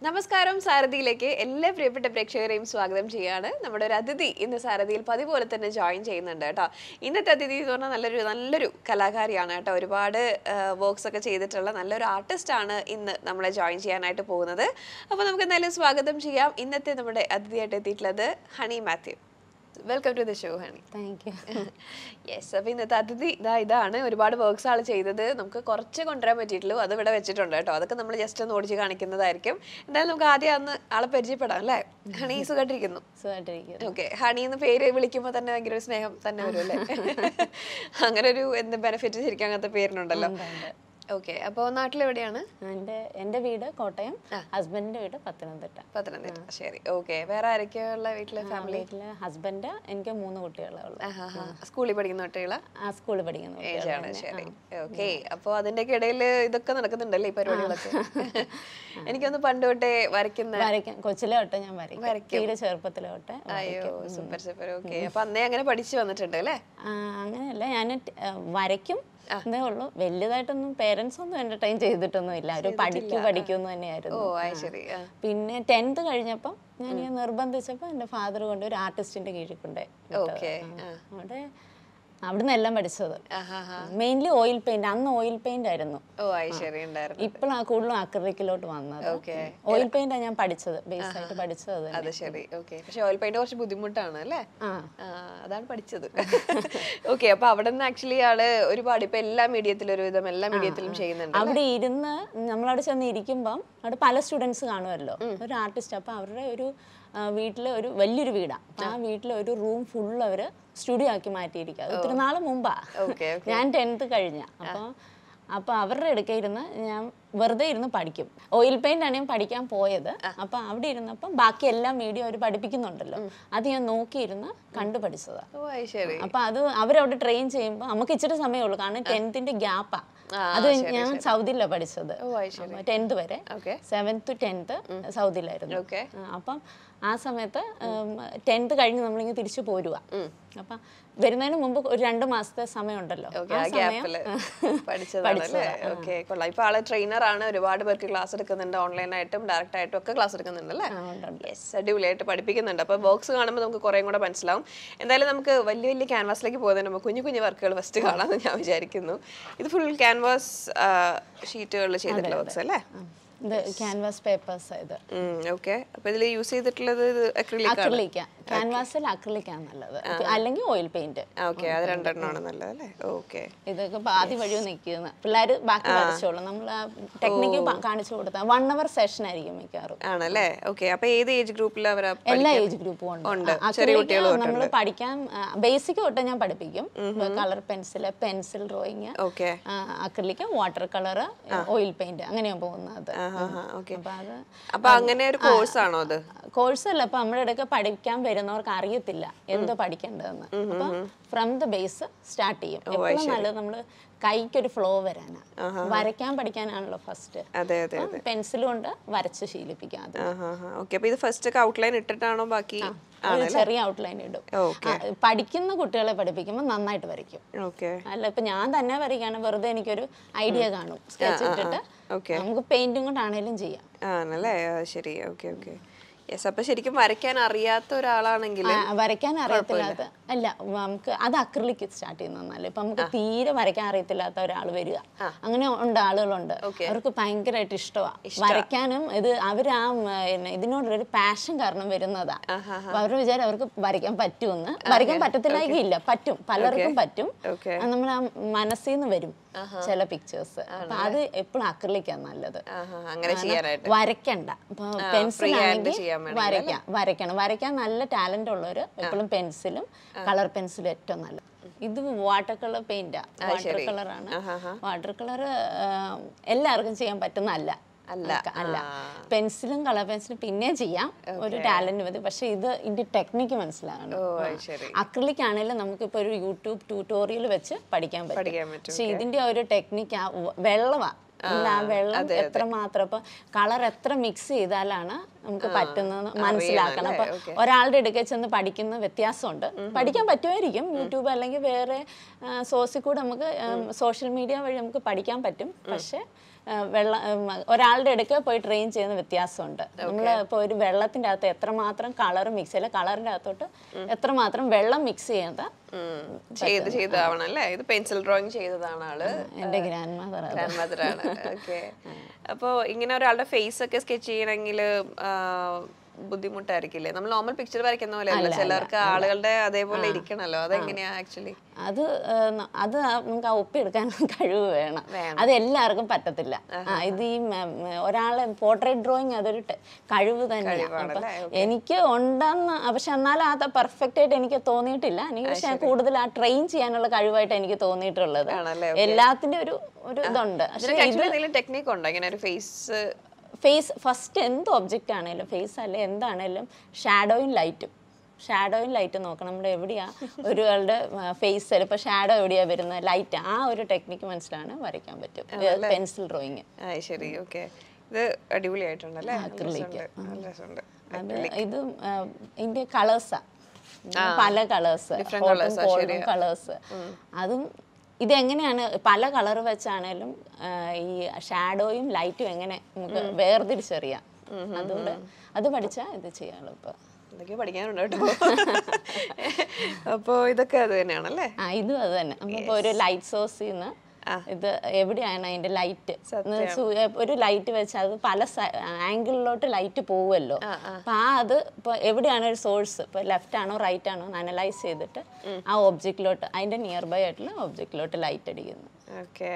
നമസ്കാരം സാരഥിയിലേക്ക് എല്ലാ പ്രിയപ്പെട്ട പ്രേക്ഷകരെയും സ്വാഗതം ചെയ്യാണ് നമ്മുടെ ഒരു അതിഥി ഇന്ന് സാരഥിയിൽ പതിവ് പോലെ തന്നെ ജോയിൻ ചെയ്യുന്നുണ്ട് കേട്ടോ ഇന്നത്തെ അതിഥി എന്ന് പറഞ്ഞാൽ നല്ലൊരു നല്ലൊരു കലാകാരിയാണ് കേട്ടോ ഒരുപാട് വർക്ക്സ് ഒക്കെ ചെയ്തിട്ടുള്ള നല്ലൊരു ആർട്ടിസ്റ്റ് ആണ് ഇന്ന് നമ്മളെ ജോയിൻ ചെയ്യാനായിട്ട് പോകുന്നത് അപ്പോൾ നമുക്ക് എന്തായാലും സ്വാഗതം ചെയ്യാം ഇന്നത്തെ നമ്മുടെ അതിഥിയായിട്ട് എത്തിയിട്ടുള്ളത് Honey Mathew welcome to the show Honey thank you yes അപ്പോൾ ഇന്നത്തെ അതിഥി ഇതാ ഇതാണ് ഒരുപാട് വർക്ക്സ് ആൾ ചെയ്തത് നമുക്ക് കുറച്ച് കൊണ്ടുവരാൻ പറ്റിയിട്ടുള്ളൂ അത് ഇവിടെ വെച്ചിട്ടുണ്ട് കേട്ടോ അതൊക്കെ നമ്മൾ ജസ്റ്റ് ഒന്ന് ഓടിച്ച് കാണിക്കുന്നതായിരിക്കും എന്തായാലും നമുക്ക് ആദ്യം അന്ന് ആളെ പരിചയപ്പെടാം അല്ലേ ഹണി സുഖമായിട്ടിരിക്കുന്നു സുഖമായിട്ടിരിക്കുന്നു ഓക്കെ ഹണി എന്ന് പേര് വിളിക്കുമ്പോൾ തന്നെ ഭയങ്കര ഒരു സ്നേഹം തന്നെ വരും അല്ലേ അങ്ങനെ ഒരു എന്ത് ബെനിഫിറ്റ് ശരിക്കും അങ്ങനത്തെ പേരിനുണ്ടല്ലോ ഓക്കെ അപ്പോൾ നാട്ടിലെവിടെയാണ് എൻ്റെ എൻ്റെ വീട് കോട്ടയം ഹസ്ബൻഡിൻ്റെ വീട് പത്തനംതിട്ട പത്തനംതിട്ട ശരി ഓക്കെ വേറെ ആരൊക്കെയുള്ള വീട്ടിലെ ഫാമിലി വീട്ടില് ഹസ്ബൻഡ് എനിക്ക് മൂന്ന് കുട്ടികളേ ഉള്ളൂ സ്കൂളിൽ പഠിക്കുന്ന കുട്ടികളെ ആ സ്കൂളിൽ പഠിക്കുന്നു ഏജ് ആണ് ശരി ഓക്കെ അപ്പോൾ അതിന്റെ ഇടയിൽ ഇതൊക്കെ നടക്കുന്നുണ്ടല്ലേ ഈ പരിപാടികളൊക്കെ എനിക്കൊന്ന് പണ്ട് തൊട്ടേ വരയ്ക്കുന്ന വരയ്ക്കാൻ കൊച്ചിലെ തൊട്ട് ഞാൻ വരയ്ക്കും തീരെ ചെറുപ്പത്തിലെ തൊട്ട് അയ്യോ സൂപ്പർ സൂപ്പർ ഓക്കെ അപ്പൊ അന്നേ അങ്ങനെ പഠിച്ചു വന്നിട്ടുണ്ട് അല്ലേ ആ, അങ്ങനെയല്ല ഞാൻ വരയ്ക്കും എന്നേ ഉള്ളൂ വലിയതായിട്ടൊന്നും പേരൻസ് ഒന്നും എന്റർടൈൻ ചെയ്തിട്ടൊന്നും ഇല്ല ഒരു പഠിക്കൂ പഠിക്കുമെന്ന് ഓ തന്നെയായിരുന്നു ആയി ശരി ആ. പിന്നെ ടെൻത്ത് കഴിഞ്ഞപ്പം ഞാൻ ഈ നിർബന്ധിച്ചപ്പോൾ എൻ്റെ ഫാദർ കൊണ്ട് ഒരു ആർട്ടിസ്റ്റിന്റെ കീഴിൽ കൊണ്ടേ ഓക്കെ അവിടെ അവിടുന്ന് എല്ലാം പഠിച്ചത് ആഹാ മെയിൻലി ഓയിൽ പെയിന്റ് അന്ന് ഓയിൽ പെയിന്റ് ആയിരുന്നു ഓ ആയി ശരി ഉണ്ടായിരുന്നു ഇപ്പോഴാണ് കൂടുതലും അക്രലിക്കിലോട്ട് വന്നത് ഓക്കെ ഓയിൽ പെയിന്റ് ഞാൻ പഠിച്ചത് ബേസ് ആയിട്ട് പഠിച്ചത് അത് തന്നെ. അത് ശരി ഓക്കെ പക്ഷെ ഓയിൽ പെയിന്റ് കുറച്ച് ബുദ്ധിമുട്ടാണ് അല്ലേ ആ ആ, അതാണ് പഠിച്ചത് ഓക്കെ അപ്പൊ അവിടെ നിന്ന് ആക്ച്വലി ആള് ഒരുപാട് ഇപ്പൊ എല്ലാ മീഡിയത്തിലും ഒരുവിധം എല്ലാ മീഡിയത്തിലും ചെയ്യുന്നുണ്ട് അവിടെ ഇരുന്ന് നമ്മളവിടെ ചെന്ന് ഇരിക്കുമ്പം അവിടെ പല സ്റ്റുഡൻസ് കാണുമല്ലോ ഒരു ആർട്ടിസ്റ്റ് അപ്പൊ അവരുടെ ഒരു ആ, വീട്ടിലെ ഒരു വലിയൊരു വീടാണ് അപ്പൊ ആ വീട്ടിലെ ഒരു റൂം ഫുൾ അവര് സ്റ്റുഡിയോ ആക്കി മാറ്റിയിരിക്കുക അത് ഒത്തിരി നാള് മുമ്പാ ഓക്കെ ഞാൻ ടെൻത്ത് കഴിഞ്ഞ അപ്പോൾ അപ്പോൾ അവരുടെ അടുക്ക ഇരുന്ന് ഞാൻ വെറുതെ ഇരുന്ന് പഠിക്കും ഓയിൽ പെയിന്റ് ആണ് ഞാൻ പഠിക്കാൻ പോയത് അപ്പോൾ അവിടെ ഇരുന്നപ്പം ബാക്കി എല്ലാ മീഡിയം അവർ പഠിപ്പിക്കുന്നുണ്ടല്ലോ അത് ഞാൻ നോക്കിയിരുന്ന് കണ്ടു പഠിച്ചതാ ഓ ആയി ശരി അപ്പൊ അത് അവരവിടെ ട്രെയിൻ ചെയ്യുമ്പോൾ നമുക്ക് ഇച്ചിരി സമയമുള്ളൂ കാരണം ടെൻത്തിന്റെ ഗ്യാപ്പാ അത് ഞാൻ സൗദിയിലാണ് പഠിച്ചത് ഓ ആയി ശരി ടെൻത്ത് വരെ ഓക്കെ സെവൻത്ത് ടു ടെൻത്ത് സൗദിയിലായിരുന്നു ഓക്കെ ആ, അപ്പം ആ സമയത്ത് ടെൻത്ത് കഴിഞ്ഞ് നമ്മളിങ്ങനെ തിരിച്ചു പോരുക അപ്പം വരുന്നതിന് മുമ്പ് ഒരു രണ്ട് മാസത്തെ സമയമുണ്ടല്ലോ ഓക്കെ ആ ഗ്യാപ്പില് പഠിച്ചതാണല്ലേ ഓക്കെ കൊള്ളാം ഇപ്പൊ ആള് ട്രെയിനർ ആണ് ഒരുപാട് പേർക്ക് ക്ലാസ് എടുക്കുന്നുണ്ട് ഓൺലൈനായിട്ടും ഡയറക്റ്റ് ആയിട്ടും ഒക്കെ ക്ലാസ് എടുക്കുന്നുണ്ട് അല്ലേ യെസ് അടിപൊളിയായിട്ട് പഠിപ്പിക്കുന്നുണ്ട് അപ്പോൾ ബോക്സ് കാണുമ്പോൾ നമുക്ക് കുറേ കൂടെ മനസ്സിലാവും എന്തായാലും നമുക്ക് വലിയ വലിയ ക്യാൻവാസിലേക്ക് പോകുന്നതിന് മുമ്പ് കുഞ്ഞു കുഞ്ഞു വർക്കുകൾ ഫസ്റ്റ് കാണാമെന്ന് ഞാൻ വിചാരിക്കുന്നു ഇത് ഫുൾ ക്യാൻവാസ് ഷീറ്റുകളിൽ ചെയ്തിട്ടുള്ള വർക്ക്സ് അല്ലേ ഇത് ക്യാൻവാസ് പേപ്പേഴ്സ് ഇത് ഓക്കെ അപ്പൊ ഇതിൽ യൂസ് ചെയ്തിട്ടുള്ളത് ഇത് അക്രിലിക് ആണ് അക്രിലിക്ക ക്യാൻവാസിൽ അക്രിലിക്കാണ് നല്ലത് അല്ലെങ്കിൽ ഓയിൽ പെയിന്റ് ഓക്കെ അത് രണ്ടെണ്ണമാണ് നല്ലത് അല്ലേ ഓക്കെ ഇതൊക്കെ പാതി വഴി നിൽക്കുന്ന പിള്ളേർ ബാക്കി വരച്ചോളും നമ്മൾ ആ ടെക്നിക്ക് കാണിച്ചു കൊടുത്താൽ വൺ അവർ സെഷൻ ആയിരിക്കും മിക്കവാറും ആണല്ലേ ഓക്കെ അപ്പൊ ഏത് ഏജ് ഗ്രൂപ്പിൽ അവരാ എല്ലാ ഏജ് ഗ്രൂപ്പും ഉണ്ട് നമ്മൾ പഠിക്കാൻ ബേസിക് തൊട്ട് ഞാൻ പഠിപ്പിക്കും colour pencil pencil drawing okay acrylic water colour oil paint അങ്ങനെയാണ് പോകുന്നത് ഓക്കെ അപ്പൊ അത് അപ്പൊ അങ്ങനെ ഒരു കോഴ്സ് ആണോ അത് കോഴ്സ് അല്ല ഇപ്പൊ നമ്മുടെ ഇടയ്ക്ക് പഠിക്കാൻ വരുന്നവർക്ക് അറിയത്തില്ല എന്തോ പഠിക്കേണ്ടതെന്ന് അപ്പൊ ഫ്രം ദ ബേസ് സ്റ്റാർട്ട് ചെയ്യും എപ്പോഴും നല്ലത് നമ്മള് കൈക്കൊരു ഫ്ലോ വരാനാ വരയ്ക്കാൻ പഠിക്കാനാണല്ലോ ഫസ്റ്റ് അതെ അതെ പെൻസിൽ കൊണ്ട് വരച്ച് ശീലിപ്പിക്കാം അത് ഓക്കെ അപ്പൊ ഇത് ഫസ്റ്റ് ഒക്കെ ഔട്ട്ലൈൻ ഇട്ടിട്ടാണോ ബാക്കി ഒരു ചെറിയ ഔട്ട്ലൈൻ ഇടും ഓക്കെ ആ, പഠിക്കുന്ന കുട്ടികളെ പഠിപ്പിക്കുമ്പോൾ നന്നായിട്ട് വരയ്ക്കും ഓക്കെ അല്ല ഇപ്പൊ ഞാൻ തന്നെ വരയ്ക്കാണ് വെറുതെ എനിക്കൊരു ഐഡിയ കാണും സ്കെച്ച് ഇട്ടിട്ട് ഓക്കെ നമുക്ക് പെയിന്റും കൊണ്ടാണേലും ചെയ്യാം ആണല്ലേ ആ, ശരി ഓക്കെ ഓക്കെ യെസ് അപ്പൊ ശരിക്കും വരയ്ക്കാൻ അറിയാത്ത ഒരാളാണെങ്കിൽ ആ, വരയ്ക്കാൻ അറിയത്തില്ലാത്ത അല്ല നമുക്ക് അത് അക്രിലിക് സ്റ്റാർട്ട് ചെയ്യുന്ന നല്ല ഇപ്പൊ നമുക്ക് തീരെ വരയ്ക്കാൻ അറിയത്തില്ലാത്ത ഒരാൾ വരിക അങ്ങനെ ഉണ്ട് ആളുകളുണ്ട് അവർക്ക് ഭയങ്കരമായിട്ട് ഇഷ്ടമാണ് വരയ്ക്കാനും ഇത് അവർ ആ ഉം, പിന്നെ ഇതിനോടൊരു പാഷൻ കാരണം വരുന്നതാ അപ്പൊ അവരുടെ വിചാരം അവർക്ക് വരയ്ക്കാൻ പറ്റുമെന്ന് വരയ്ക്കാൻ പറ്റത്തില്ലായില്ല പറ്റും പലർക്കും പറ്റും ഓക്കെ നമ്മൾ ആ മനസ്സിൽ നിന്ന് വരും ചില പിക്ചേഴ്സ് അപ്പൊ അത് എപ്പോഴും അക്രിലിക്കാണ് നല്ലത് അങ്ങനെ ചെയ്യാനായിട്ട് വരയ്ക്കണ്ട ഇപ്പൊ പെൻസിൽ ആണെങ്കിൽ ചെയ്യാൻ വരയ്ക്കാം വരയ്ക്കണം വരയ്ക്കാൻ നല്ല ടാലന്റ് ഉള്ളവർ എപ്പോഴും പെൻസിലും കളർ പെൻസിലും ഏറ്റവും നല്ലത് ഇത് വാട്ടർ കളർ പെയിന്റാ വാട്ടർ കളറാണ് വാട്ടർ കളർ എല്ലാവർക്കും ചെയ്യാൻ പറ്റുന്നല്ല അല്ല. അല്ല പെൻസിലും കളർ പെൻസിലും പിന്നെ ചെയ്യാം ഒരു ടാലന്റ് മതി പക്ഷെ ഇത് ഇതിന്റെ ടെക്നിക്ക് മനസ്സിലാകണം ഓ അത് ശരി അക്രിലിക് ആണെങ്കിലും നമുക്കിപ്പോൾ ഒരു യൂട്യൂബ് ട്യൂട്ടോറിയൽ വെച്ച് പഠിക്കാൻ പറ്റും പഠിക്കാൻ പറ്റും പക്ഷെ ഇതിന്റെ ഒരു ടെക്നിക്ക് വെള്ളമാ അല്ല ആ വെള്ളം എത്രമാത്രം ഇപ്പൊ കളർ എത്ര മിക്സ് ചെയ്താലാണ് നമുക്ക് പറ്റുന്നത് മനസ്സിലാക്കണം അപ്പൊ ഒരാളുടെ അടുക്കൽ ചെന്ന് പഠിക്കുന്ന വ്യത്യാസമുണ്ട് പഠിക്കാൻ പറ്റുമായിരിക്കും യൂട്യൂബ് അല്ലെങ്കിൽ വേറെ സോഴ്സിൽ കൂടെ നമുക്ക് സോഷ്യൽ മീഡിയ വഴി നമുക്ക് പഠിക്കാൻ പറ്റും പക്ഷെ വെള്ളം ഉം, ഒരാളുടെ അടുക്ക പോയി ട്രെയിൻ ചെയ്യുന്ന വ്യത്യാസമുണ്ട് നമ്മൾ ഇപ്പോൾ ഒരു വെള്ളത്തിൻ്റെ അകത്ത് എത്രമാത്രം കളർ മിക്സ് ചെയ്യില്ല കളറിൻ്റെ അകത്തോട്ട് എത്രമാത്രം വെള്ളം മിക്സ് ചെയ്യാത്ത ഉം. ചെയ്ത് ചെയ്താവണം അല്ലേ ഇത് പെൻസിൽ ഡ്രോയിങ് ചെയ്തതാണ് ആള് എൻ്റെ ഗ്രാൻഡ് മദർ ഗ്രാൻഡ് മദർ ആണ് ഓക്കെ അപ്പോ ഇങ്ങനെ ഒരാളുടെ ഫേസ് ഒക്കെ സ്കെച്ച് ചെയ്യണമെങ്കിൽ ബുദ്ധിമുട്ടായിരിക്കില്ലേ നമ്മൾ നോർമൽ പിക്ചർ വരയ്ക്കുന്ന പോലെ അല്ല ചിലർക്ക് ആളുകളുടെ അതേപോലെ ഇരിക്കണല്ലോ അതെങ്ങനെയാ ആക്ച്വലി അത് ഏഹ്, ന- അത് ആ നമുക്ക് ആ ഒപ്പിയെടുക്കാൻ കഴിവ് വേണം അത് എല്ലാവർക്കും പറ്റത്തില്ല ആ ഇത് ഈ മ- മ- ഒരാളെ പോർട്രേറ്റ് ഡ്രോയിങ് അതൊരു ടെ- കഴിവ് തന്നെയാണ് അപ്പൊ എനിക്ക് ഉണ്ടെന്ന് പക്ഷെ എന്നാലും അത് പെർഫെക്റ്റ് ആയിട്ട് എനിക്ക് തോന്നിയിട്ടില്ല എനിക്ക് പക്ഷെ കൂടുതൽ ആ ട്രെയിൻ ചെയ്യാനുള്ള കഴിവായിട്ട് എനിക്ക് തോന്നിയിട്ടുള്ളത് ആണല്ലേ? എല്ലാത്തിന്റെ ഒരു ഒരു ഇതുണ്ട് പക്ഷെ ആക്ച്വലി എന്തെങ്കിലും ടെക്നിക്ക് ഉണ്ടോ ഇങ്ങനെ ഒരു ഫേസ് ഫേസ് ഫസ്റ്റ് എന്ത് ഒബ്ജക്റ്റ് ആണെങ്കിലും ഫേസ് അല്ലെ എന്താണേലും ഷാഡോയും ലൈറ്റും ഷാഡോയും ലൈറ്റും നോക്കണം നമ്മുടെ എവിടെയാ ഒരാളുടെ ഫേസിൽ ഇപ്പോൾ ഷാഡോ എവിടെയാ വരുന്നത് ലൈറ്റ് ആ ഒരു ടെക്നിക്ക് മനസ്സിലാണ് വരയ്ക്കാൻ പറ്റും പെൻസിൽ ഡ്രോയിങ് ആ ശരി ഓക്കെ ഇത് അടിപൊളിയായിട്ടുണ്ടല്ലേ നല്ല രസമുണ്ട്. നല്ല രസമുണ്ട് അത് ഇത് ഇതിന്റെ കളേഴ്സാ പല കളേഴ്സ് ഗോൾഡൻ കളേഴ്സ് അതും ഇതെങ്ങനെയാണ് പല കളർ വെച്ചാണേലും ആ, ഈ ഷാഡോയും ലൈറ്റും എങ്ങനെ നമുക്ക് വേർതിരിച്ചറിയാം അതുകൊണ്ട് അത് പഠിച്ചാൽ ഇത് ചെയ്യാം എളുപ്പം എന്തൊക്കെയോ പഠിക്കാനുണ്ട് കേട്ടോ അപ്പോ ഇതൊക്കെ അത് തന്നെയാണല്ലേ ആ ഇതും അത് തന്നെ നമ്മളിപ്പോൾ ഒരു ലൈറ്റ് സോഴ്സിൽ നിന്ന് ഇത് എവിടെയാണ് അതിന്റെ ലൈറ്റ് ഒരു ലൈറ്റ് വെച്ച് അത് പല ആംഗിളിലോട്ട് ലൈറ്റ് പോവുമല്ലോ അപ്പൊ ആ അത് ഇപ്പൊ എവിടെയാണ് ഒരു സോഴ്സ് ഇപ്പൊ ലെഫ്റ്റ് ആണോ റൈറ്റ് ആണോ അനലൈസ് ചെയ്തിട്ട് ആ ഒബ്ജക്റ്റിലോട്ട് അതിന്റെ നിയർ ബൈ ആയിട്ടുള്ള ഒബ്ജക്റ്റിലോട്ട് ലൈറ്റ് അടിക്കുന്നു ഓക്കെ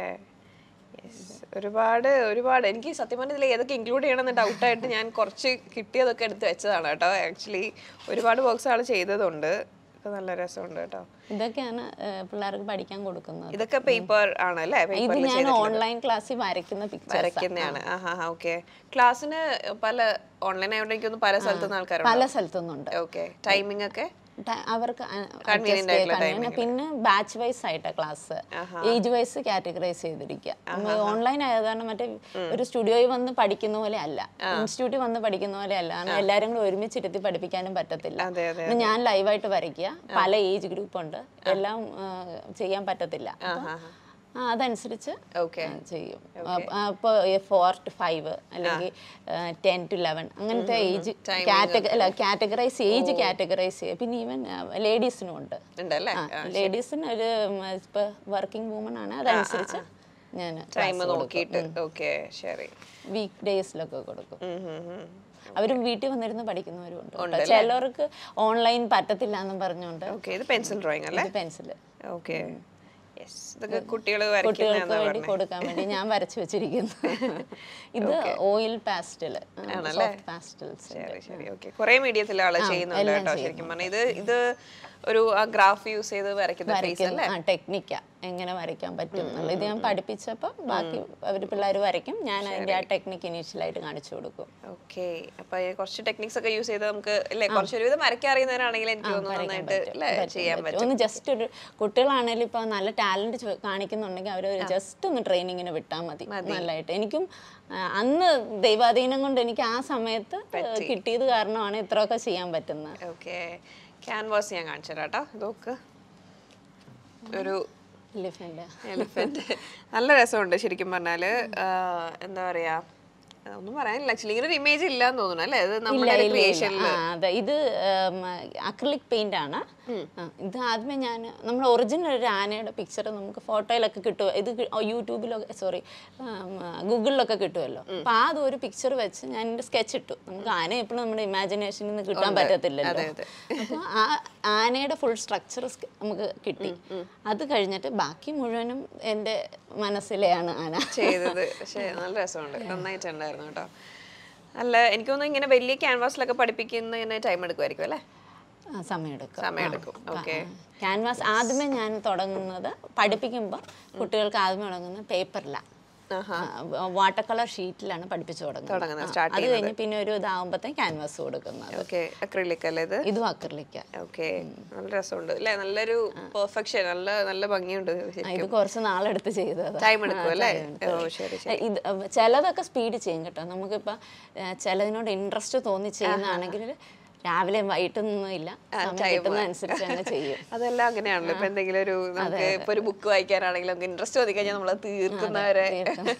ഒരുപാട് ഒരുപാട് എനിക്ക് സത്യം പറഞ്ഞാൽ ഇതിൽ ഏതൊക്കെ ഇൻക്ലൂഡ് ചെയ്യണമെന്ന് ഡൗട്ടായിട്ട് ഞാൻ കുറച്ച് കിട്ടിയതൊക്കെ എടുത്ത് വെച്ചതാണ് കേട്ടോ ആക്ച്വലി ഒരുപാട് വർക്ക്സ് ആൾ ചെയ്തതുണ്ട് ഒക്കെ നല്ല രസമുണ്ട് കേട്ടോ ഇതൊക്കെയാണ് ഏ, പിള്ളേർക്ക് പഠിക്കാൻ കൊടുക്കുന്നത് ഇതൊക്കെ പേപ്പർ ആണ് അല്ലേ ഇത് പേപ്പറിൽ ഞാൻ ഓൺലൈൻ ക്ലാസ്സിൽ വരയ്ക്കുന്ന പിക്ചർ വരയ്ക്കുന്നതാണ് ആ ഹാ ഹാ ഓക്കെ ക്ലാസ്സിന് പല ഓൺലൈൻ ആയതുകൊണ്ട് എനിക്കൊന്ന് പല സ്ഥലത്തുനിന്ന് ആൾക്കാരുണ്ട് പല സ്ഥലത്തുനിന്നുണ്ട് ഓക്കെ ടൈമിംഗ് ഒക്കെ ട- അവർക്ക് അ- Convenient adjust ആയിട്ടുള്ള ചെയ്യാൻ കഴിയും. പിന്നെ ബാച്ച് വൈസ് ആയിട്ടാ ക്ലാസ് ഏജ് വൈസ് കാറ്റഗറൈസ് ചെയ്തിരിക്കുക ഓൺലൈൻ ആയത് കാരണം മറ്റേ ഒരു സ്റ്റുഡിയോയിൽ വന്ന് പഠിക്കുന്ന പോലെ അല്ല ഇൻസ്റ്റിറ്റ്യൂട്ടിൽ വന്ന് പഠിക്കുന്ന പോലെ അല്ല കാരണം എല്ലാവരും കൂടെ ഒരുമിച്ചിരുത്തി പഠിപ്പിക്കാനും പറ്റത്തില്ല അതെ അതെ പിന്നെ ഞാൻ ലൈവായിട്ട് വരയ്ക്കുക പല ഏജ് ഗ്രൂപ്പ് ഉണ്ട് എല്ലാം ആ, ചെയ്യാൻ പറ്റത്തില്ല അപ്പൊ, ആ, അതനുസരിച്ച് ഓക്കെ ആ, ചെയ്യും അപ്പോൾ ഫോർ ടു ഫൈവ് അല്ലെങ്കിൽ ടെൻ ടു ലെവൻ അങ്ങനത്തെ ഏജ് അല്ല കാറ്റഗറൈസ് ഏജ് കാറ്റഗറൈസ് ചെയ്യുക പിന്നെ ഈവൻ ലേഡീസിനും ഉണ്ട് ഉണ്ടല്ലേ ലേഡീസിന് ഒരു ഇപ്പൊ വർക്കിംഗ് വുമൺ ആണ് അതനുസരിച്ച് ഞാൻ ടൈം നോക്കിയിട്ട് ഓക്കെ ശരി വീക്ക് ഡേയ്സിലൊക്കെ കൊടുക്കും ഉം, ഉം, ഉം. അവരും വീട്ടിൽ വന്നിരുന്ന് പഠിക്കുന്നവരും ഉണ്ട് കേട്ടോ. ചിലർക്ക് ഓൺലൈൻ പറ്റത്തില്ല എന്നും പറഞ്ഞുകൊണ്ട് ഓക്കെ ഇത് പെൻസിൽ ഡ്രോയിങ് അല്ലേ പെൻസിൽ ഓക്കെ യെസ് ഇതൊക്കെ കുട്ടികൾ കുട്ടികൾക്ക് വരയ്ക്കുന്ന വേണ്ടി കൊടുക്കാൻ വേണ്ടി ഞാൻ വരച്ചു വെച്ചിരിക്കുന്നു ഇത് ഓയിൽ പാസ്റ്റൽ സോഫ്റ്റ് പാസ്റ്റൽസ് ശരി ശരി ഓക്കെ കുറെ മീഡിയത്തിൽ ആള് ചെയ്യുന്നുണ്ട് കേട്ടോ ശരിക്കും പറഞ്ഞാൽ ഇത് ഇത് ഒരു ആ ഗ്രാഫ് യൂസ് ചെയ്ത് വരയ്ക്കുന്ന ഫേസ് അല്ലേ ആ ടെക്നിക്കാ എങ്ങനെ വരയ്ക്കാൻ പറ്റും എന്നുള്ളത് ഇത് ഞാൻ പഠിപ്പിച്ചപ്പോൾ ബാക്കി അവർ പിള്ളേർ വരയ്ക്കും ഞാൻ അതിന്റെ ആ ടെക്നിക്ക് ഇനീഷ്യലായിട്ട് കാണിച്ചു കൊടുക്കും ഓക്കെ അപ്പൊ ഈ കുറച്ച് ടെക്നിക്സ് ഒക്കെ യൂസ് ചെയ്ത് നമുക്ക് അല്ലേ കുറച്ച് ഒരുവിധം വരയ്ക്കാൻ അറിയുന്നവരാണെങ്കിൽ എനിക്ക് തോന്നുന്നു നന്നായിട്ട് അല്ലേ ചെയ്യാൻ പറ്റും ഒന്ന് ജസ്റ്റ് ഒരു കുട്ടികളാണെങ്കിലും ഇപ്പൊ നല്ല ടാലന്റ് കാണിക്കുന്നുണ്ടെങ്കിൽ അവർ ജസ്റ്റ് ഒന്ന് ട്രെയിനിങ്ങിന് വിട്ടാൽ മതി നല്ലതായിട്ട് എനിക്കും ആ, അന്ന് ദൈവാധീനം കൊണ്ട് എനിക്ക് ആ സമയത്ത് കിട്ടിയത് കാരണമാണ് ഇത്രയൊക്കെ ചെയ്യാൻ പറ്റുന്നത് ഓക്കെ ക്യാൻവാസ് ഞാൻ കാണിച്ചു തരാം കേട്ടോ നോക്ക് ഒരു എലിഫന്റ് എലിഫന്റ് നല്ല രസമുണ്ട് ശരിക്കും പറഞ്ഞാല് ആ, എന്താ പറയാ ഒന്നും പറയാനില്ല ആക്ച്വലി ഇങ്ങനെ ഒരു ഇമേജ് ഇല്ലാന്ന് തോന്നുന്നു അല്ലേ ഇത് നമ്മുടെ ക്രിയേഷനിൽ ആ അതെ ഇത് അക്രിലിക് പെയിന്റ് ആണ് ആ, ഇത് ആദ്യമേ ഞാൻ നമ്മുടെ ഒറിജിനൽ ഒരു ആനയുടെ പിക്ചർ നമുക്ക് ഫോട്ടോയിലൊക്കെ കിട്ടും ഇത് കി- ഓ, യൂട്യൂബിലൊക്കെ സോറി ഗൂഗിളിലൊക്കെ കിട്ടുമല്ലോ അപ്പൊ ആ അത് ഒരു പിക്ചർ വെച്ച് ഞാൻ എൻ്റെ സ്കെച്ച് ഇട്ടു നമുക്ക് ആന എപ്പോഴും നമ്മുടെ ഇമാജിനേഷനിൽ നിന്ന് കിട്ടാൻ പറ്റത്തില്ലല്ലോ അപ്പോൾ ആ ആനയുടെ ഫുൾ സ്ട്രക്ചർ നമുക്ക് കിട്ടി അത് കഴിഞ്ഞിട്ട് ബാക്കി മുഴുവനും എൻ്റെ മനസ്സിലെയാണ് ആന ചെയ്തത് പക്ഷെ നല്ല രസമുണ്ട് നന്നായിട്ടുണ്ടായിരുന്നു കേട്ടോ അല്ല എനിക്ക് തോന്നുന്നു ഇങ്ങനെ വലിയ ക്യാൻവാസിലൊക്കെ പഠിപ്പിക്കുന്നതിന് ടൈം എടുക്കുമായിരിക്കും അല്ലേ ആ, സമയമെടുക്കും സമയമെടുക്കും ഓക്കെ ക്യാൻവാസ് ആദ്യമേ ഞാൻ തുടങ്ങുന്നത് പഠിപ്പിക്കുമ്പോൾ കുട്ടികൾക്ക് ആദ്യമേ തുടങ്ങുന്നത് പേപ്പറിലാണ് വാട്ടർ കളർ ഷീറ്റിലാണ് പഠിപ്പിച്ചു തുടങ്ങുന്നത് തുടങ്ങുന്നത്, ആ, start അത് കഴിഞ്ഞ് പിന്നെ ഒരു ഇതാകുമ്പോഴത്തേ ക്യാൻവാസ് കൊടുക്കുന്നത് ഓക്കെ അക്രിലിക് അല്ലേ ഇത് ഇതും അക്രലിക്ക ഓക്കെ നല്ല രസമുണ്ട് അല്ലേ നല്ലൊരു പെർഫെക്ഷൻ നല്ല നല്ല ഭംഗിയുണ്ട് ഇത് കുറച്ച് നാളെടുത്ത് ചെയ്തത് ടൈം എടുക്കും അല്ലേ ഓ ശരി ശരി ഇത് ചിലതൊക്കെ സ്പീഡ് ചെയ്യും കേട്ടോ നമുക്കിപ്പോൾ ചിലതിനോട് ഇൻട്രസ്റ്റ് തോന്നി ചെയ്യുന്നതാണെങ്കിൽ രാവിലെയും വൈകിട്ടൊന്നും ഇല്ല സമയം കിട്ടുന്ന അനുസരിച്ച് തന്നെ ചെയ്യും അതെല്ലാം അങ്ങനെയാണല്ലോ ഇപ്പൊ എന്തെങ്കിലും ഒരു നമുക്ക് ഇപ്പൊ ഒരു ബുക്ക് വായിക്കാനാണെങ്കിലും നമുക്ക് ഇൻട്രസ്റ്റ് തോന്നി കഴിഞ്ഞാൽ നമ്മൾ തീർക്കുന്നവരെ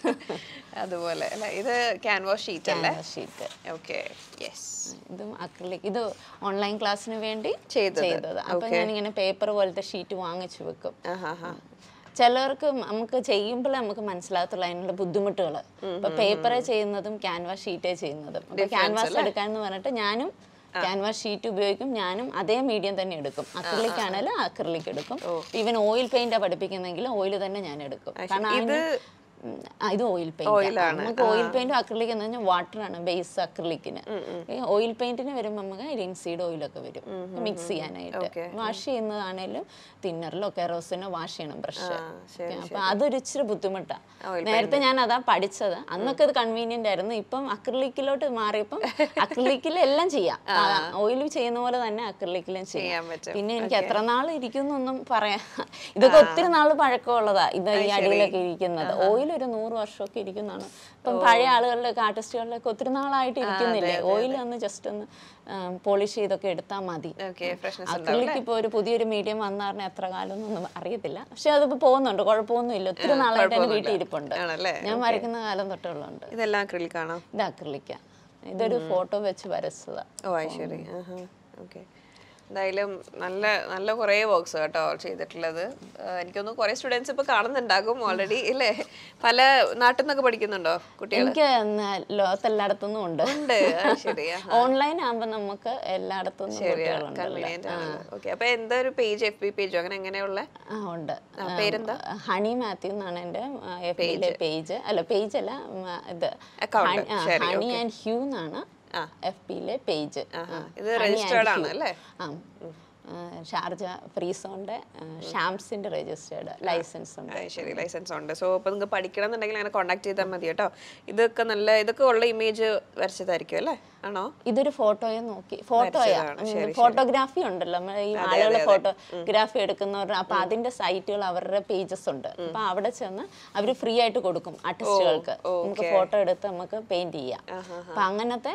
അതുപോലെ അല്ലെ ഇത് ക്യാൻവാസ് ഷീറ്റ് അല്ലേ ഷീറ്റ് ഓക്കെ യെസ് ഇതും അക്രിലിക് ഇത് ഓൺലൈൻ ക്ലാസ്സിന് വേണ്ടി ചെയ്തത്. ചെയ്തത് അപ്പൊ ഞാനിങ്ങനെ പേപ്പർ പോലത്തെ ഷീറ്റ് വാങ്ങിച്ചു വെക്കും ആഹാ ഹാ ചിലർക്ക് നമുക്ക് ചെയ്യുമ്പോൾ നമുക്ക് മനസ്സിലാകത്തുള്ളൂ അതിനുള്ള ബുദ്ധിമുട്ടുകൾ ഇപ്പൊ പേപ്പറെ ചെയ്യുന്നതും ക്യാൻവാസ് ഷീറ്റേ ചെയ്യുന്നതും അപ്പൊ ക്യാൻവാസ് എടുക്കാന്ന് പറഞ്ഞിട്ട് ഞാനും ക്യാൻവാസ് ഷീറ്റ് ഉപയോഗിക്കും ഞാനും അതേ മീഡിയം തന്നെ എടുക്കും അക്രിലിക് ആണെങ്കിൽ അക്രിലിക് എടുക്കും ഈവൻ ഓയിൽ പെയിന്റാ പഠിപ്പിക്കുന്നെങ്കിൽ ഓയിൽ തന്നെ ഞാൻ എടുക്കും കാരണം അതിന് ഉം, ആ, ഇത് ഓയിൽ പെയിന്റ് നമുക്ക് ഓയിൽ പെയിന്റും അക്രിലിക് എന്ന് പറഞ്ഞാൽ വാട്ടർ ആണ് ബേസ് അക്രിലിക്കിന് ഓയിൽ പെയിന്റിന് വരുമ്പോൾ നമുക്ക് ലിൻസീഡ് ഓയിലൊക്കെ വരും മിക്സ് ചെയ്യാനായിട്ട് വാഷ് ചെയ്യുന്നതാണേലും തിന്നറിലോ കെറോസിനോ വാഷ് ചെയ്യണം ബ്രഷ് അപ്പൊ അതൊരു ഇച്ചിരി ബുദ്ധിമുട്ടാണ് നേരത്തെ ഞാൻ അതാ പഠിച്ചത് അന്നൊക്കെ ഇത് കൺവീനിയന്റ് ആയിരുന്നു ഇപ്പം അക്രിലിക്കിലോട്ട് മാറിയപ്പം അക്രിലിക്കിൽ എല്ലാം ചെയ്യാം ഓയിൽ ചെയ്യുന്ന പോലെ തന്നെ അക്രിലിക്കിലും ചെയ്യാൻ ചെയ്യാം പറ്റും. പിന്നെ എനിക്ക് എത്ര നാൾ ഇരിക്കുന്നൊന്നും പറയാം ഇതൊക്കെ ഒത്തിരി നാൾ പഴക്കമുള്ളതാ ഇത് ഈ അടിയിലൊക്കെ ഇരിക്കുന്നത് ഓയിൽ ഒരു നൂറ് വർഷമൊക്കെ ഇരിക്കുന്നതാണ് ഇപ്പം പഴയ ആളുകളിലൊക്കെ ആർട്ടിസ്റ്റുകളിലൊക്കെ ഒത്തിരി നാളായിട്ട് ഇരിക്കുന്നില്ലേ ഓയിൽ ഒന്ന് ജസ്റ്റ് ഒന്ന് പോളിഷ് ചെയ്തൊക്കെ എടുത്താൽ മതി ഓക്കെ ഫ്രഷ്നെസ് അക്രിലിക്ക് ഇപ്പോൾ ഒരു പുതിയൊരു മീഡിയം വന്നാറിന് എത്ര കാലം ഒന്നും അറിയത്തില്ല പക്ഷെ അതിപ്പോ പോകുന്നുണ്ട് കുഴപ്പമൊന്നുമില്ല ഒത്തിരി നാളായിട്ട് എൻ്റെ വീട്ടിൽ ഇരിപ്പുണ്ട് ആണല്ലേ ഞാൻ വരയ്ക്കുന്ന കാലം തൊട്ടുള്ളുണ്ട് ഇതെല്ലാം അക്രിലിക് ആണോ ഇത് അക്രിലിക്ക ഇതൊരു ഫോട്ടോ വെച്ച് വരച്ചതാ ഓ അത് ശരി ഓക്കെ എന്തായാലും നല്ല നല്ല കുറേ വർക്ക്സ് കേട്ടോ ചെയ്തിട്ടുള്ളത് ആ, എനിക്കൊന്ന് കുറേ സ്റ്റുഡൻസ് ഇപ്പൊ കാണുന്നുണ്ടാകും ഓൾറെഡി ഇല്ലേ പല നാട്ടിൽ നിന്നൊക്കെ പഠിക്കുന്നുണ്ടോ കുട്ടികൾ എനിക്ക് എന്നാ ലോകത്ത് എല്ലായിടത്തുനിന്നും ഉണ്ട് ഉണ്ട് അത് ശരി ഓൺലൈൻ ആകുമ്പോൾ നമുക്ക് എല്ലായിടത്തുനിന്നും കുട്ടികളുണ്ട് കൺവീനിയന്റ് ആണല്ലോ ഓക്കെ അപ്പൊ എന്താ ഒരു പേജ് എഫ് ബി പേജോ അങ്ങനെ എങ്ങനെയുള്ള ആ ഉണ്ട് പേരെന്താ? ഹണി മാത്യു എന്നാണ് എൻ്റെ എഫ് ബിയിലെ പേജ് അല്ല പേജ് അല്ല ഉം, ഇത് Account, ഹണി- ആ, ശരി, ഹണി ആൻഡ് ഹ്യൂ എന്നാണ് എഫ് ബിയിലെ പേജ് ഇത് registered ആണ് അല്ലേ? ആ ആ, ഷാർജ ഫ്രീ സോണിന്റെ ഷാംസിന്റെ രജിസ്റ്റേർഡ് ലൈസൻസ് ഉണ്ട് ആ, ശരി ലൈസൻസ് ഉണ്ട് സോ അപ്പൊ നിങ്ങൾക്ക് പഠിക്കണം എന്നുണ്ടെങ്കിൽ അങ്ങനെ കോൺടാക്ട് ചെയ്താൽ മതി കേട്ടോ ഇതൊക്കെ നല്ല ഇതൊക്കെ ഉള്ള ഇമേജ് വരച്ചതായിരിക്കും അല്ലേ ആണോ ഇതൊരു ഫോട്ടോയെ നോക്കി ഫോട്ടോയാ ഫോട്ടോഗ്രാഫി ഉണ്ടല്ലോ നമ്മൾ ഈ ആളുകൾ ഫോട്ടോഗ്രാഫി എടുക്കുന്നവരുടെ അപ്പൊ അതിന്റെ സൈറ്റുകൾ അവരുടെ പേജസ് ഉണ്ട് അപ്പൊ അവിടെ ചെന്ന് അവർ ഫ്രീ ആയിട്ട് കൊടുക്കും ആർട്ടിസ്റ്റുകൾക്ക് നമുക്ക് ഫോട്ടോ എടുത്ത് നമുക്ക് പെയിന്റ് ചെയ്യാം അപ്പൊ അങ്ങനത്തെ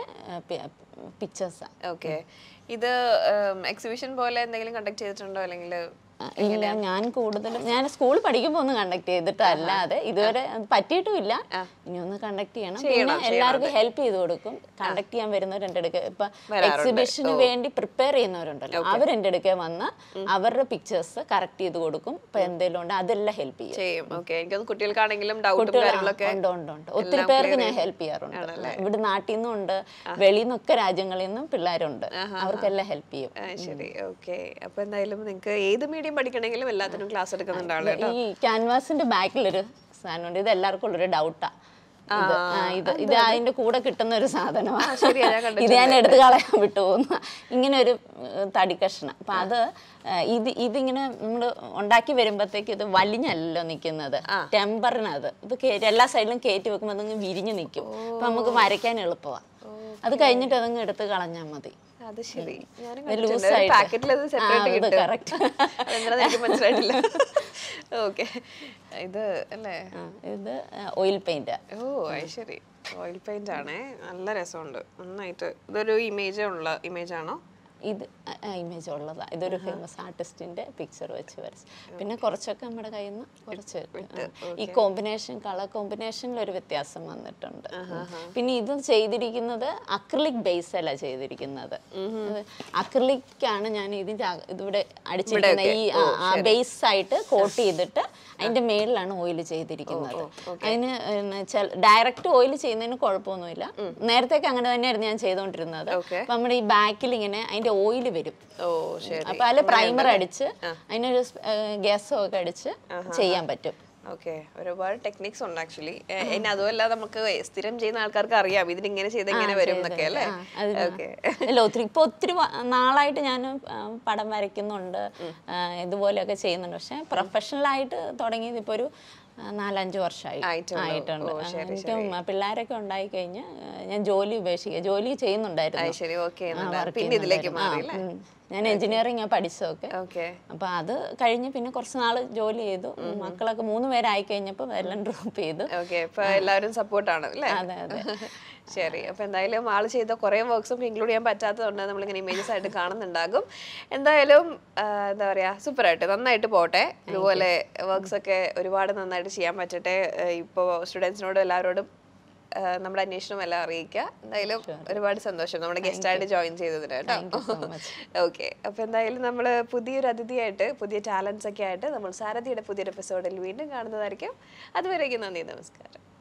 പിക്ചേഴ്സ് ഓക്കെ ഇത് എക്സിബിഷൻ പോലെ എന്തെങ്കിലും കണ്ടക്ട് ചെയ്തിട്ടുണ്ടോ അല്ലെങ്കിൽ ഇല്ല ഞാൻ കൂടുതലും ഞാൻ സ്കൂളിൽ പഠിക്കുമ്പോൾ ഒന്ന് കണ്ടക്ട് ചെയ്തിട്ടല്ലാതെ ഇതുവരെ അത് പറ്റിയിട്ടുമില്ല ഇനി ഒന്ന് കണ്ടക്ട് ചെയ്യണം പിന്നെ എല്ലാവർക്കും ഹെൽപ്പ് ചെയ്ത് കൊടുക്കും കണ്ടക്ട് ചെയ്യാൻ വരുന്നവർ എൻ്റെ അടുക്ക ഇപ്പൊ എക്സിബിഷന് വേണ്ടി പ്രിപ്പയർ ചെയ്യുന്നവരുണ്ടല്ലോ അവർ എൻ്റെ അടുക്ക വന്ന് അവരുടെ പിക്ചേഴ്സ് കറക്റ്റ് ചെയ്ത് കൊടുക്കും ഇപ്പൊ എന്തെങ്കിലും ഉണ്ട് അതെല്ലാം ഹെൽപ്പ് ചെയ്യും ചെയ്യും ഓക്കെ എനിക്കത് കുട്ടികൾക്കാണെങ്കിലും ഡൗട്ടും കുട്ടികൾ- കാര്യങ്ങളൊക്കെ ഉണ്ട് ഉണ്ട് ഉണ്ട് ഒത്തിരി പേർക്ക് ഞാൻ ഹെൽപ്പ് ചെയ്യാറുണ്ട് ഇവിടെ നാട്ടിൽ നിന്നും ഉണ്ട് വെളിയിൽ നിന്നൊക്കെ രാജ്യങ്ങളിൽ നിന്നും പിള്ളേരുണ്ട് അവർക്കെല്ലാം ഹെൽപ്പ് ചെയ്യും ആ, ശരി ഓക്കെ അപ്പൊ എന്തായാലും നിങ്ങൾക്ക് ഏത് മീഡിയം പഠിക്കണമെങ്കിലും എല്ലാത്തിനും ക്ലാസ് എടുക്കുന്നുണ്ടാവും കേട്ടോ ഈ ക്യാൻവാസിന്റെ ബാക്കിലൊരു സാധനമുണ്ട് ഇത് എല്ലാവർക്കും ഉള്ളൊരു ഡൗട്ടാ ഇത് ആ, ഇത് ഇത് അതിന്റെ കൂടെ കിട്ടുന്ന ഒരു സാധനമാണ് ശരിയാ, ഞാൻ ഇത് ഞാൻ എടുത്തു കളയാൻ വിട്ടു പോകുന്ന ഇങ്ങനെ ഒരു ഏഹ്, തടി കഷ്ണം അപ്പൊ അത് ഏഹ്, ഇത് ഇതിങ്ങനെ നമ്മൾ ഉണ്ടാക്കി വരുമ്പോഴത്തേക്ക് ഇത് വലിഞ്ഞല്ലോ നിൽക്കുന്നത് ടെമ്പറിനത് ഇത് കേ- എല്ലാ സൈഡിലും കയറ്റി വെക്കുമ്പോൾ അതങ്ങ് വിരിഞ്ഞ് നിൽക്കും അപ്പൊ നമുക്ക് വരയ്ക്കാൻ എളുപ്പമാണ് അത് കഴിഞ്ഞിട്ട് അതങ്ങ് എടുത്ത് കളഞ്ഞാൽ മതി അത് ശരി ഞാനും ഇത് loose കണ്ടിട്ടുണ്ട്. ഒരു ആയിട്ട്. പാക്കറ്റിൽ അത് ആ, സെപ്പറേറ്റ് അത് കിട്ടും correct. അതെന്താണെന്ന് എനിക്ക് മനസ്സിലായിട്ടില്ല ഓക്കെ ഇത് അല്ലേ ആ, ഇത് ഓയിൽ പെയിന്റ് ഓ അത് ശരി ഓയിൽ പെയിന്റ് ആണേ നല്ല രസമുണ്ട് നന്നായിട്ട് ഇതൊരു ഇമേജ് ഉള്ള ഇമേജ് ആണോ ഇത് ഇമേജ് ഉള്ളതാ ഇതൊരു ഫേമസ് ആർട്ടിസ്റ്റിന്റെ പിക്ചർ വെച്ച് വരച്ച് പിന്നെ കുറച്ചൊക്കെ നമ്മുടെ കയ്യിൽ നിന്ന് കുറച്ച് ആ, ഈ കോമ്പിനേഷൻ കളർ കോമ്പിനേഷനിൽ ഒരു വ്യത്യാസം വന്നിട്ടുണ്ട് പിന്നെ ഇത് ചെയ്തിരിക്കുന്നത് അക്രിലിക് ബേസ് അല്ല ചെയ്തിരിക്കുന്നത് അക്രിലിക് ആണ് ഞാൻ ഇതിന്റെ അക- ഇതിവിടെ അടിച്ചിരിക്കുന്ന ഈ ബേസ് ആയിട്ട് കോട്ട് ചെയ്തിട്ട് അതിന്റെ മേളിലാണ് ഓയിൽ ചെയ്തിരിക്കുന്നത് അതിന് ഡയറക്റ്റ് ഓയിൽ ചെയ്യുന്നതിന് കുഴപ്പമൊന്നുമില്ല നേരത്തേക്ക് അങ്ങനെ തന്നെയായിരുന്നു ഞാൻ ചെയ്തുകൊണ്ടിരുന്നത് Okay. അപ്പൊ നമ്മുടെ ഈ ബാക്കിൽ ഇങ്ങനെ അതിന്റെ ഓയിൽ വരും ഓ ശരി അപ്പൊ അതിൽ പ്രൈമർ അടിച്ച് അതിനൊരു ഗ്യാസോ ഒക്കെ അടിച്ച് ചെയ്യാൻ പറ്റും ഓക്കെ ഒരുപാട് ടെക്നിക്സ് ഉണ്ട് ആക്ച്വലി എന്നെ അതുമല്ല നമുക്ക് സ്ഥിരം ചെയ്യുന്ന ആൾക്കാർക്ക് അറിയാം ഇതിന് ഇങ്ങനെ ചെയ്ത് ഇങ്ങനെ വരും എന്നൊക്കെ അല്ലേ ഓക്കെ അല്ല ഒത്തിരി ഇപ്പൊ ഒത്തിരി വ- നാളായിട്ട് ഞാൻ പടം വരയ്ക്കുന്നുണ്ട് ആ, ഇതുപോലെയൊക്കെ ചെയ്യുന്നുണ്ട് പക്ഷെ പ്രൊഫഷണൽ ആയിട്ട് തുടങ്ങിയത് ഇപ്പൊ ഒരു ആ, നാലഞ്ച് വർഷമായി ആയിട്ടുള്ളൂ. ആയിട്ടുണ്ട് ഓ, ആ, ശരി, എനിക്ക് പിള്ളേരൊക്കെ ഉണ്ടായി കഴിഞ്ഞ് ഞാൻ ജോലി ഉപേക്ഷിക്കുക ജോലി ചെയ്യുന്നുണ്ടായിരുന്നു ശരി ഓക്കെ ആ, work പിന്നെ ഇതിലേക്ക് ചെയ്യുന്നുണ്ടായിരുന്നു. മാറി ആ, ഉം. ഞാൻ എഞ്ചിനീയറിംഗ് പഠിച്ചതൊക്കെ ഓക്കെ അപ്പൊ അത് കഴിഞ്ഞ് പിന്നെ കുറച്ച് നാൾ ജോലി ചെയ്തു മക്കളൊക്കെ മൂന്ന് പേരായി കഴിഞ്ഞപ്പോൾ എല്ലാം ഡ്രോപ്പ് ചെയ്തു ഓക്കെ ഇപ്പൊ എല്ലാവരും സപ്പോർട്ടാണ് അല്ലേ അതെ അതെ ശരി അപ്പൊ എന്തായാലും ആള് ചെയ്ത കുറെ വർക്ക്സും ഇൻക്ലൂഡ് ചെയ്യാൻ പറ്റാത്തതുകൊണ്ട് നമ്മളിങ്ങനെ ഇമേജസ് ആയിട്ട് കാണുന്നുണ്ടാകും എന്തായാലും ആ, എന്താ പറയാ സൂപ്പർ ആയിട്ട് നന്നായിട്ട് പോട്ടെ ഇതുപോലെ വർക്ക്സ് ഒക്കെ ഒരുപാട് നന്നായിട്ട് ചെയ്യാൻ പറ്റട്ടെ ഇപ്പോൾ സ്റ്റുഡൻസിനോടും എല്ലാവരോടും ആ, നമ്മുടെ അന്വേഷണം എല്ലാം അറിയിക്കുക എന്തായാലും ഒരുപാട് സന്തോഷം നമ്മുടെ ഗസ്റ്റ് ആയിട്ട് ജോയിൻ ചെയ്തതിന് കേട്ടോ ഓക്കെ അപ്പൊ എന്തായാലും നമ്മൾ പുതിയൊരു അതിഥിയായിട്ട് പുതിയ ടാലൻസ് ഒക്കെ ആയിട്ട് നമ്മൾ സാരഥിയുടെ പുതിയൊരു എപ്പിസോഡിൽ വീണ്ടും കാണുന്നതായിരിക്കും അതുവരേക്കും നന്ദി നമസ്കാരം